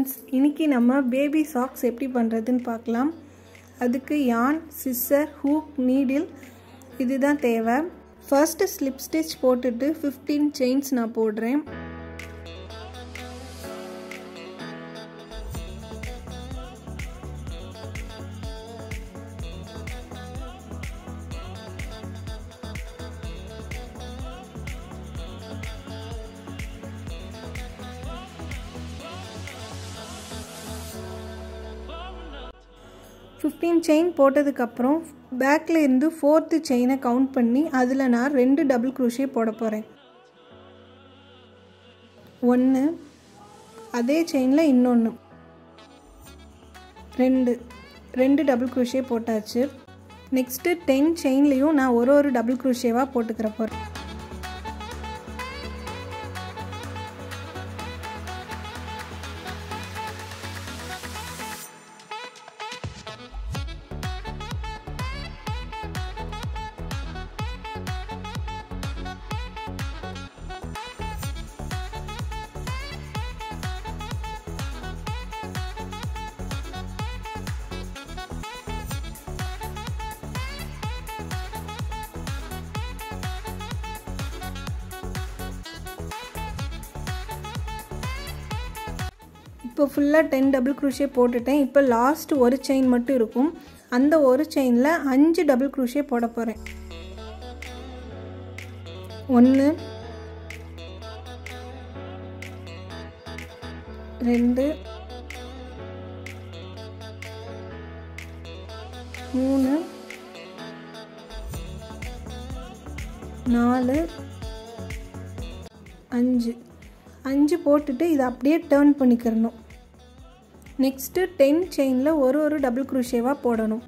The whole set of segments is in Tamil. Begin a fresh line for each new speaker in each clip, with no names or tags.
ஃப்ரெண்ட்ஸ் இன்றைக்கி நம்ம பேபி சாக்ஸ் எப்படி பண்ணுறதுன்னு பார்க்கலாம் அதுக்கு யான் சிஸ்ஸர் ஹூக் நீடில் இதுதான் தேவை ஃபர்ஸ்ட்டு ஸ்லிப் ஸ்டிச் போட்டுட்டு ஃபிஃப்டீன் செயின்ஸ் நான் போடுறேன் ஃபிஃப்டீன் செயின் போட்டதுக்கப்புறம் பேக்கில் இருந்து ஃபோர்த்து செயினை கவுண்ட் பண்ணி அதில் நான் ரெண்டு டபுள் குரூஷே போட போகிறேன் ஒன்று அதே செயினில் இன்னொன்று ரெண்டு ரெண்டு டபுள் குரூஷே போட்டாச்சு நெக்ஸ்ட்டு டென் செயின்லேயும் நான் ஒரு ஒரு டபுள் குரூஷேவாக போட்டுக்கிற போகிறேன் இப்போ ஃபுல்லாக டென் டபுள் குரூஷே போட்டுட்டேன் இப்போ லாஸ்ட் ஒரு செயின் மட்டும் இருக்கும் அந்த ஒரு செயினில் அஞ்சு டபுள் குரூஷே போட போகிறேன் ஒன்று ரெண்டு மூணு நாலு அஞ்சு அஞ்சு போட்டுட்டு இதை அப்படியே டேர்ன் பண்ணிக்கிறணும் நெக்ஸ்ட்டு டென் செயினில் ஒரு ஒரு டபுள் குரூஷேவாக போடணும்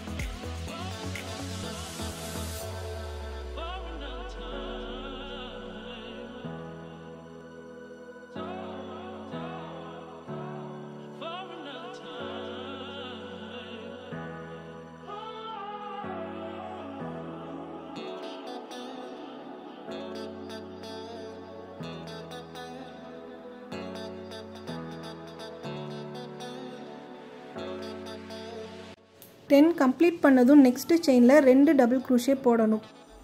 டென் கம்ப்ளீட் பண்ணதும் நெக்ஸ்ட் செயினில் ரெண்டு டபுள் குரூஷே போடணும்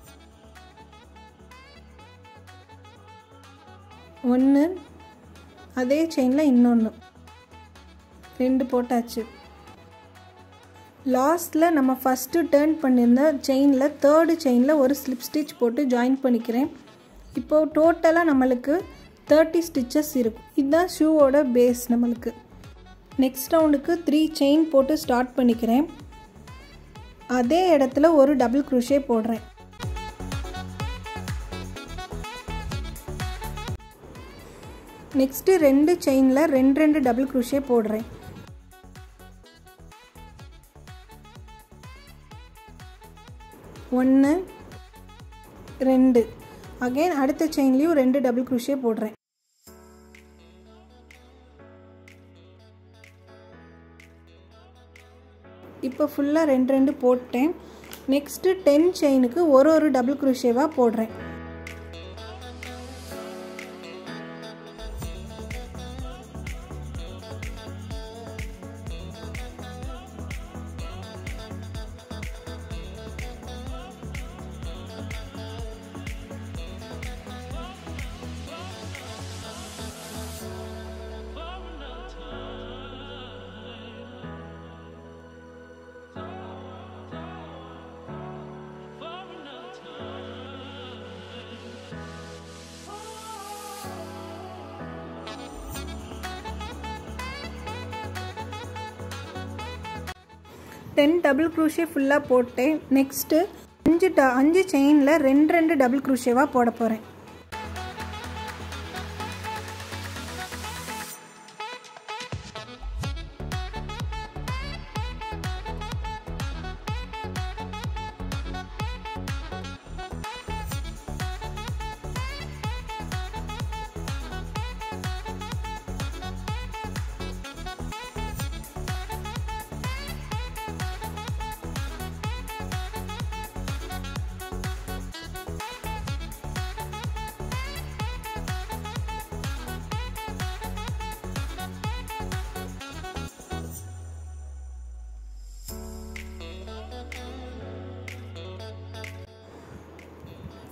ஒன்று அதே செயினில் இன்னொன்று ரெண்டு போட்டாச்சு லாஸ்ட்டில் நம்ம ஃபஸ்ட்டு டேர்ன் பண்ணியிருந்த செயினில் தேர்டு செயினில் ஒரு ஸ்லிப் ஸ்டிச் போட்டு ஜாயின் பண்ணிக்கிறேன் இப்போது டோட்டலாக நம்மளுக்கு தேர்ட்டி ஸ்டிச்சஸ் இருக்கும் இதுதான் ஷூவோட பேஸ் நம்மளுக்கு நெக்ஸ்ட் ரவுண்டுக்கு த்ரீ செயின் போட்டு ஸ்டார்ட் பண்ணிக்கிறேன் அதே இடத்துல ஒரு டபுள் குரூஷே போடுறேன் நெக்ஸ்ட்டு ரெண்டு செயினில் ரெண்டு ரெண்டு டபுள் குரூஷே போடுறேன் ஒன்று ரெண்டு அகைன் அடுத்த செயின்லேயும் ரெண்டு டபுள் குரூஷே போடுறேன் இப்போ ஃபுல்லாக ரெண்டு ரெண்டு போட்டேன் நெக்ஸ்ட்டு டென் செயினுக்கு ஒரு ஒரு டபுள் குரூஷேவாக போடுறேன் டென் டபுள் குரூஷே ஃபுல்லாக போட்டேன் நெக்ஸ்ட்டு அஞ்சு ட அஞ்சு செயினில் ரெண்டு ரெண்டு டபுள் குரூஷேவாக போட போகிறேன்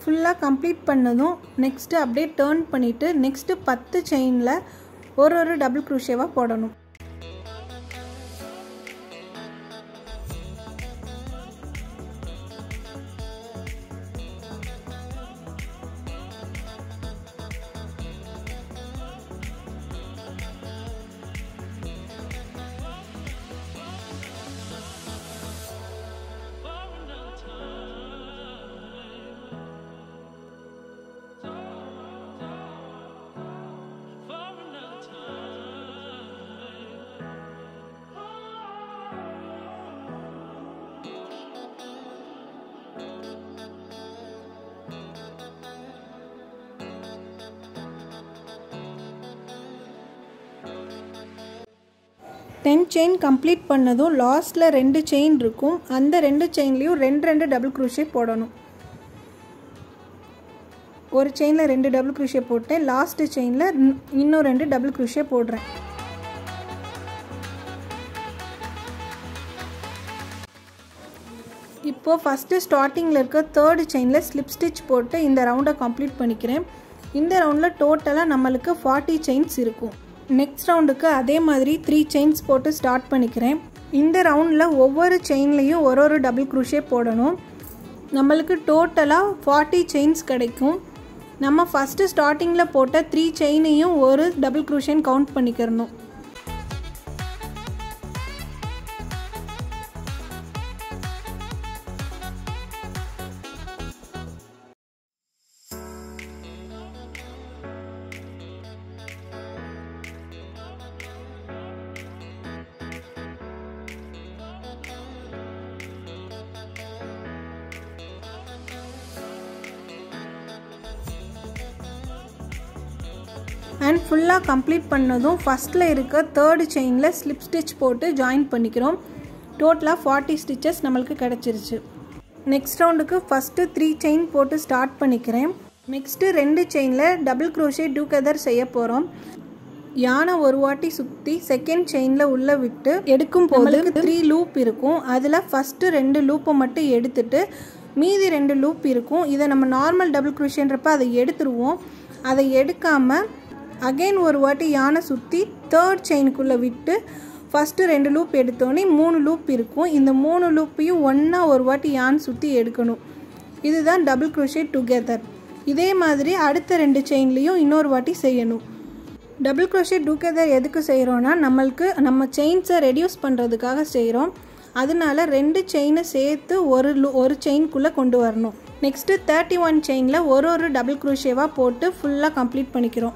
ஃபுல்லாக கம்ப்ளீட் பண்ணதும் நெக்ஸ்ட்டு அப்படியே டேர்ன் பண்ணிவிட்டு நெக்ஸ்ட்டு பத்து செயினில் ஒரு ஒரு டபுள் க்ரூஷேவாக போடணும் டென் செயின் கம்ப்ளீட் பண்ணதும் லாஸ்ட்டில் ரெண்டு செயின் இருக்கும் அந்த ரெண்டு செயின்லேயும் ரெண்டு ரெண்டு டபுள் க்ரூஷே போடணும் ஒரு செயினில் ரெண்டு டபுள் க்ரூஷே போட்டேன் லாஸ்ட்டு செயினில் இன்னும் ரெண்டு டபுள் க்ரூஷே போடுறேன் இப்போது ஃபஸ்ட்டு ஸ்டார்டிங்கில் இருக்க தேர்டு செயினில் ஸ்லிப் ஸ்டிச் போட்டு இந்த ரவுண்டை கம்ப்ளீட் பண்ணிக்கிறேன் இந்த ரவுண்டில் டோட்டலாக நம்மளுக்கு ஃபார்ட்டி செயின்ஸ் இருக்கும் நெக்ஸ்ட் ரவுண்டுக்கு அதே மாதிரி த்ரீ செயின்ஸ் போட்டு ஸ்டார்ட் பண்ணிக்கிறேன் இந்த ரவுண்டில் ஒவ்வொரு செயின்லேயும் ஒரு ஒரு டபுள் க்ரூஷே போடணும் நம்மளுக்கு டோட்டலாக ஃபார்ட்டி செயின்ஸ் கிடைக்கும் நம்ம ஃபஸ்ட்டு ஸ்டார்டிங்கில் போட்ட த்ரீ செயினையும் ஒரு டபுள் க்ரூஷன் கவுண்ட் பண்ணிக்கிறணும் அண்ட் ஃபுல்லாக கம்ப்ளீட் பண்ணதும் ஃபஸ்ட்டில் இருக்க தேர்டு செயினில் ஸ்லிப் ஸ்டிச் போட்டு ஜாயின் பண்ணிக்கிறோம் டோட்டலாக ஃபார்ட்டி ஸ்டிச்சஸ் நம்மளுக்கு கிடச்சிருச்சு நெக்ஸ்ட் ரவுண்டுக்கு ஃபஸ்ட்டு த்ரீ செயின் போட்டு ஸ்டார்ட் பண்ணிக்கிறேன் நெக்ஸ்ட்டு ரெண்டு செயினில் டபுள் க்ரோஷே டூகெதர் செய்ய போகிறோம் யானை ஒரு வாட்டி சுற்றி செகண்ட் செயினில் உள்ளே விட்டு எடுக்கும் போது த்ரீ லூப் இருக்கும் அதில் ஃபஸ்ட்டு ரெண்டு லூப்பை மட்டும் எடுத்துட்டு மீதி ரெண்டு லூப் இருக்கும் இதை நம்ம நார்மல் டபுள் க்ரூஷன்றப்ப அதை எடுத்துருவோம் அதை எடுக்காமல் அகைன் ஒரு வாட்டி யானை சுற்றி தேர்ட் செயினுக்குள்ளே விட்டு ஃபஸ்ட்டு ரெண்டு லூப் எடுத்தோடனே மூணு லூப் இருக்கும் இந்த மூணு லூப்பையும் ஒன்றா ஒரு வாட்டி யானை சுற்றி எடுக்கணும் இதுதான் டபுள் க்ரோஷே டுகெதர் இதே மாதிரி அடுத்த ரெண்டு செயின்லேயும் இன்னொரு வாட்டி செய்யணும் டபுள் க்ரோஷே டுகெதர் எதுக்கு செய்கிறோன்னா நம்மளுக்கு நம்ம செயின்ஸை ரெடியூஸ் பண்ணுறதுக்காக செய்கிறோம் அதனால ரெண்டு செயினை சேர்த்து ஒரு லூ ஒரு செயின்குள்ளே கொண்டு வரணும் நெக்ஸ்ட்டு தேர்ட்டி ஒன் செயினில் ஒரு ஒரு டபுள் க்ரோஷேவாக போட்டு ஃபுல்லாக கம்ப்ளீட் பண்ணிக்கிறோம்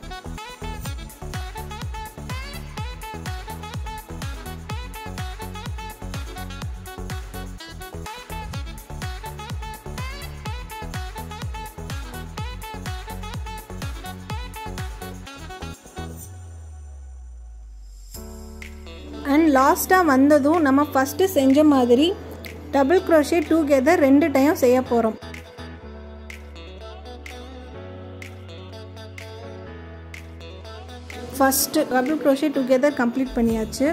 அண்ட் லாஸ்ட்டாக வந்ததும் நம்ம ஃபஸ்ட்டு செஞ்ச மாதிரி டபுள் க்ரோஷே டூகெதர் ரெண்டு டைம் செய்ய போகிறோம் first double crochet together complete பண்ணியாச்சு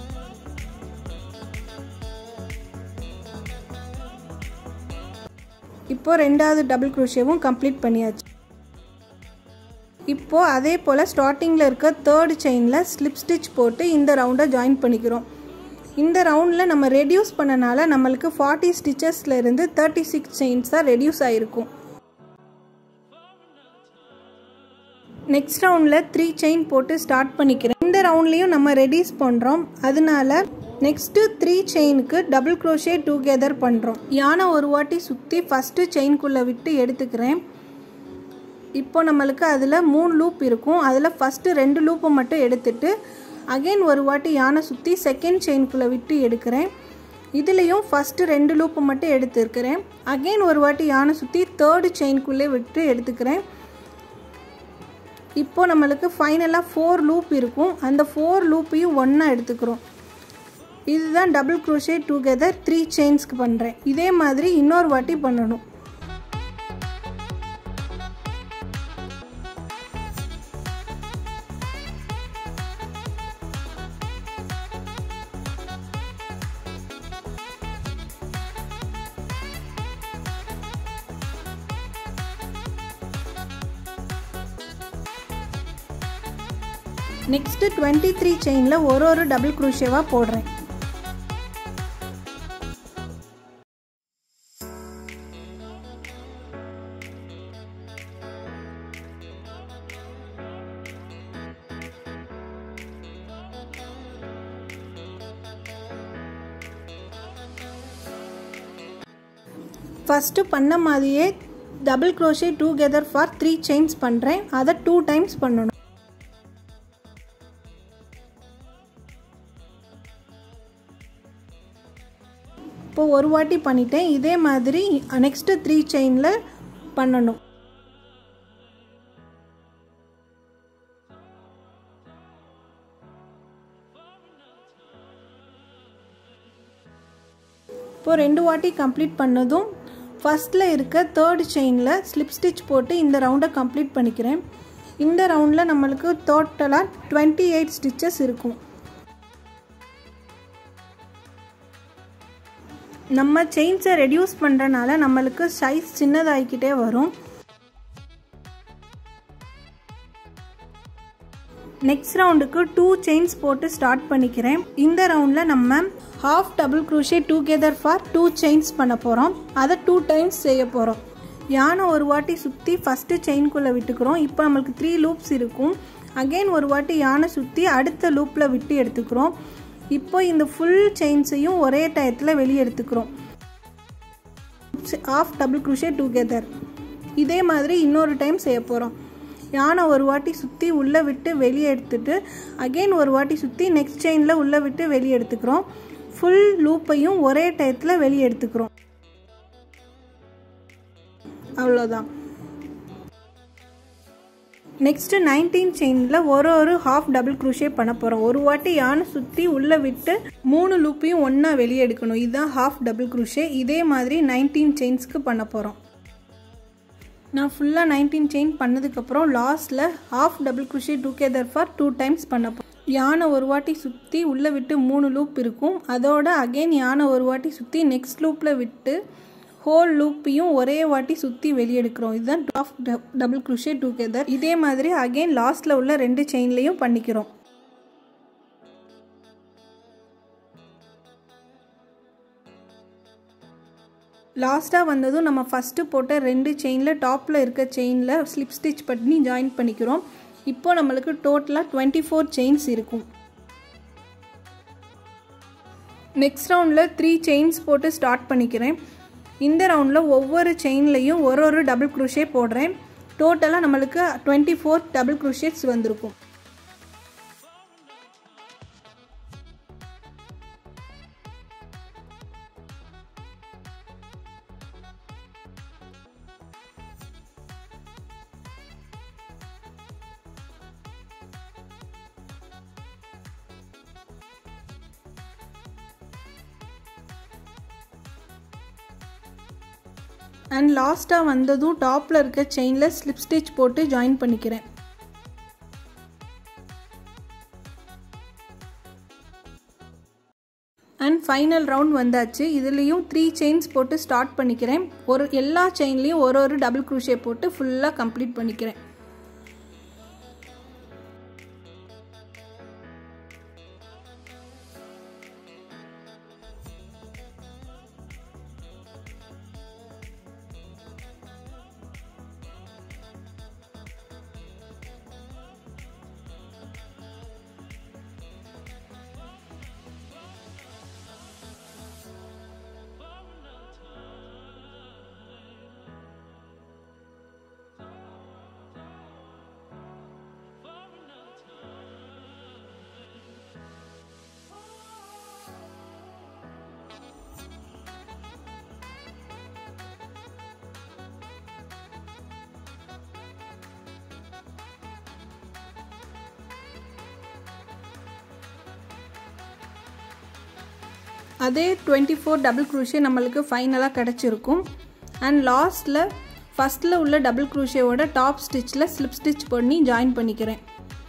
இப்போ ரெண்டாவது டபுள் க்ரோஷேவும் கம்ப்ளீட் பண்ணியாச்சு இப்போது அதே போல் ஸ்டார்டிங்கில் இருக்க தேர்ட் செயினில் ஸ்லிப் ஸ்டிச் போட்டு இந்த ரவுண்டை ஜாயின் பண்ணிக்கிறோம் இந்த ரவுண்டில் நம்ம ரெடியூஸ் பண்ணனால நம்மளுக்கு ஃபார்ட்டி ஸ்டிச்சஸில் இருந்து தேர்ட்டி சிக்ஸ் செயின்ஸ் தான் ரெடியூஸ் ஆகிருக்கும் நெக்ஸ்ட் ரவுண்டில் த்ரீ செயின் போட்டு ஸ்டார்ட் பண்ணிக்கிறேன் இந்த ரவுண்ட்லேயும் நம்ம ரெடியூஸ் பண்ணுறோம் அதனால நெக்ஸ்ட்டு த்ரீ செயினுக்கு டபுள் க்ரோஷே டூகெதர் பண்ணுறோம் யானை ஒரு வாட்டி சுற்றி ஃபஸ்ட்டு செயின்குள்ளே விட்டு எடுத்துக்கிறேன் இப்போ நம்மளுக்கு அதில் மூணு லூப் இருக்கும் அதில் ஃபஸ்ட்டு ரெண்டு லூப்பை மட்டும் எடுத்துட்டு அகைன் ஒரு வாட்டி யானை சுற்றி செகண்ட் செயின்குள்ளே விட்டு எடுக்கிறேன் இதுலேயும் ஃபஸ்ட்டு ரெண்டு லூப்பை மட்டும் எடுத்துருக்கிறேன் அகைன் ஒரு வாட்டி யானை சுற்றி தேர்டு செயின்குள்ளே விட்டு எடுத்துக்கிறேன் இப்போ நம்மளுக்கு ஃபைனலாக ஃபோர் லூப் இருக்கும் அந்த ஃபோர் லூப்பையும் ஒன்றா எடுத்துக்கிறோம் இதுதான் டபுள் க்ரோஷே டுகெதர் த்ரீ செயின்ஸ்க்கு பண்ணுறேன் இதே மாதிரி இன்னொரு வாட்டி பண்ணணும் நெக்ஸ்ட்டு டுவெண்ட்டி த்ரீ செயினில் ஒரு ஒரு டபுள் குரூஷேவாக போடுறேன் ஃபஸ்ட்டு பண்ண மாதிரியே double crochet together for three chains பண்ணுறேன் அதை டூ டைம்ஸ் பண்ணணும் இப்போ ஒரு வாட்டி பண்ணிட்டேன் இதே மாதிரி நெக்ஸ்ட்டு த்ரீ செயினில் பண்ணணும் இப்போது ரெண்டு வாட்டி கம்ப்ளீட் பண்ணதும் ஃபஸ்ட்டில் இருக்க தேர்ட் செயினில் ஸ்லிப் ஸ்டிச் போட்டு இந்த ரவுண்டை கம்ப்ளீட் பண்ணிக்கிறேன் இந்த ரவுண்டில் நம்மளுக்கு டோட்டலாக டுவெண்ட்டி எயிட் ஸ்டிச்சஸ் இருக்கும் நம்ம செயின்ஸை ரெடியூஸ் பண்ணுறனால நம்மளுக்கு சைஸ் சின்னதாகிக்கிட்டே வரும் நெக்ஸ்ட் ரவுண்டுக்கு டூ செயின்ஸ் போட்டு ஸ்டார்ட் பண்ணிக்கிறேன் இந்த ரவுண்டில் நம்ம half double crochet together for two chains பண்ண போகிறோம் அதை டூ டைம்ஸ் செய்ய போகிறோம் யானை ஒரு வாட்டி சுற்றி ஃபஸ்ட்டு செயின்குள்ளே விட்டுக்கிறோம் இப்போ நம்மளுக்கு த்ரீ லூப்ஸ் இருக்கும் அகெயின் ஒரு வாட்டி யானை சுற்றி அடுத்த லூப்பில் விட்டு எடுத்துக்கிறோம் இப்போ இந்த ஃபுல் செயின்ஸையும் ஒரே டயத்தில் வெளியே எடுத்துக்கிறோம் ஆஃப் டபுள் க்ரூஷே டூகெதர் இதே மாதிரி இன்னொரு டைம் செய்ய போகிறோம் யானை ஒரு வாட்டி சுற்றி உள்ளே விட்டு வெளியே எடுத்துட்டு அகெயின் ஒரு வாட்டி சுற்றி நெக்ஸ்ட் செயினில் உள்ளே விட்டு வெளியே எடுத்துக்கிறோம் ஃபுல் லூப்பையும் ஒரே டயத்தில் வெளியே எடுத்துக்கிறோம் அவ்வளோதான் நெக்ஸ்ட்டு நைன்டீன் செயினில் ஒரு ஒரு ஹாஃப் டபுள் க்ரூஷே பண்ண போகிறோம் ஒரு வாட்டி யானை சுற்றி உள்ளே விட்டு மூணு லூப்பையும் ஒன்றா வெளியே எடுக்கணும் இதுதான் ஹாஃப் டபுள் க்ரூஷே இதே மாதிரி நைன்டீன் செயின்ஸ்க்கு பண்ண போகிறோம் நான் ஃபுல்லாக நைன்டீன் செயின் பண்ணதுக்கப்புறம் லாஸ்ட்டில் half double crochet together for two times பண்ண யானை ஒரு வாட்டி சுற்றி உள்ளே விட்டு மூணு லூப் இருக்கும் அதோட அகெயின் யானை ஒரு வாட்டி சுற்றி நெக்ஸ்ட் லூப்பில் விட்டு ஹோல் லூப்பையும் ஒரே வாட்டி சுற்றி வெளியெடுக்கிறோம் இதுதான் ஹாஃப் டபுள் குஷே டுகெதர் இதே மாதிரி அகெயின் லாஸ்ட்டில் உள்ள ரெண்டு செயின்லேயும் பண்ணிக்கிறோம் லாஸ்ட்டாக வந்ததும் நம்ம ஃபஸ்ட்டு போட்ட ரெண்டு செயினில் டாப்பில் இருக்க செயினில் ஸ்லிப் ஸ்டிச் பண்ணி ஜாயின் பண்ணிக்கிறோம் இப்போ நம்மளுக்கு டோட்டலாக டுவெண்ட்டி ஃபோர் செயின்ஸ் இருக்கும் நெக்ஸ்ட் ரவுண்டில் த்ரீ செயின்ஸ் போட்டு ஸ்டார்ட் பண்ணிக்கிறேன் இந்த ரவுண்டில் ஒவ்வொரு செயின்லையும் ஒரு ஒரு டபுள் க்ரூஷே போடுறேன் டோட்டலாக நம்மளுக்கு டுவெண்ட்டி ஃபோர் டபுள் க்ரூஷேட்ஸ் வந்திருக்கும் அண்ட் லாஸ்ட்டாக வந்ததும் டாப்பில் இருக்க செயினில் ஸ்லிப் ஸ்டிச் போட்டு ஜாயின் பண்ணிக்கிறேன் அண்ட் ஃபைனல் ரவுண்ட் வந்தாச்சு இதுலேயும் த்ரீ செயின்ஸ் போட்டு ஸ்டார்ட் பண்ணிக்கிறேன் ஒரு எல்லா செயின்லேயும் ஒரு ஒரு டபுள் க்ரூஷே போட்டு ஃபுல்லாக கம்ப்ளீட் பண்ணிக்கிறேன் அதே டுவெண்ட்டி ஃபோர் டபுள் க்ரூஷே நம்மளுக்கு ஃபைனலாக கிடச்சிருக்கும் அண்ட் லாஸ்ட்டில் ஃபஸ்ட்டில் உள்ள டபுள் க்ரூஷேவோட டாப் ஸ்டிச்சில் ஸ்லிப் ஸ்டிச் பண்ணி ஜாயின் பண்ணிக்கிறேன்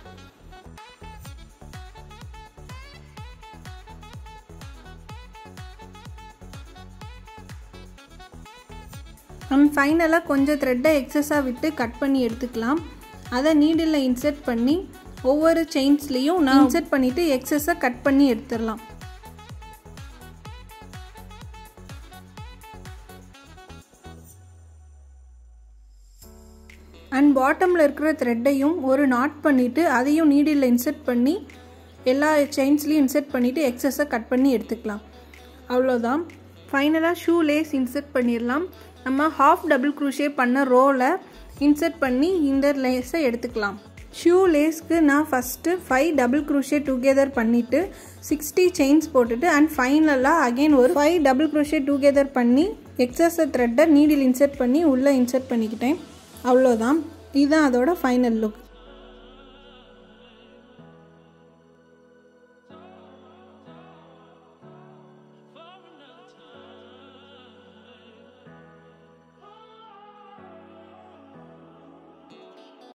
அண்ட் ஃபைனலாக கொஞ்சம் த்ரெட்டை எக்ஸஸாக விட்டு கட் பண்ணி எடுத்துக்கலாம் அதை நீடில் இன்செர்ட் பண்ணி ஒவ்வொரு செயின்ஸ்லேயும் நான் இன்செர்ட் பண்ணிவிட்டு எக்ஸஸை கட் பண்ணி எடுத்துடலாம் அண்ட் பாட்டமில் இருக்கிற த்ரெட்டையும் ஒரு நாட் பண்ணிவிட்டு அதையும் நீடில் இன்செர்ட் பண்ணி எல்லா செயின்ஸ்லேயும் இன்செர்ட் பண்ணிவிட்டு எக்ஸஸை கட் பண்ணி எடுத்துக்கலாம் அவ்வளோதான் ஃபைனலாக ஷூ லேஸ் இன்செர்ட் பண்ணிடலாம் நம்ம ஹாஃப் டபுள் க்ரூஷே பண்ண ரோவில் இன்செர்ட் பண்ணி இந்த லேஸை எடுத்துக்கலாம் ஷூ லேஸ்க்கு நான் first five double crochet together பண்ணிவிட்டு சிக்ஸ்டி செயின்ஸ் போட்டுட்டு அண்ட் ஃபைனலாக அகெயின் ஒரு ஃபைவ் டபுள் க்ரூஷே டுகெதர் பண்ணி எக்ஸஸ் த்ரெட்டை நீடில் இன்செர்ட் பண்ணி உள்ளே இன்செர்ட் பண்ணிக்கிட்டேன் அவ்வளோதான் இதுதான் அதோட ஃபைனல் லுக்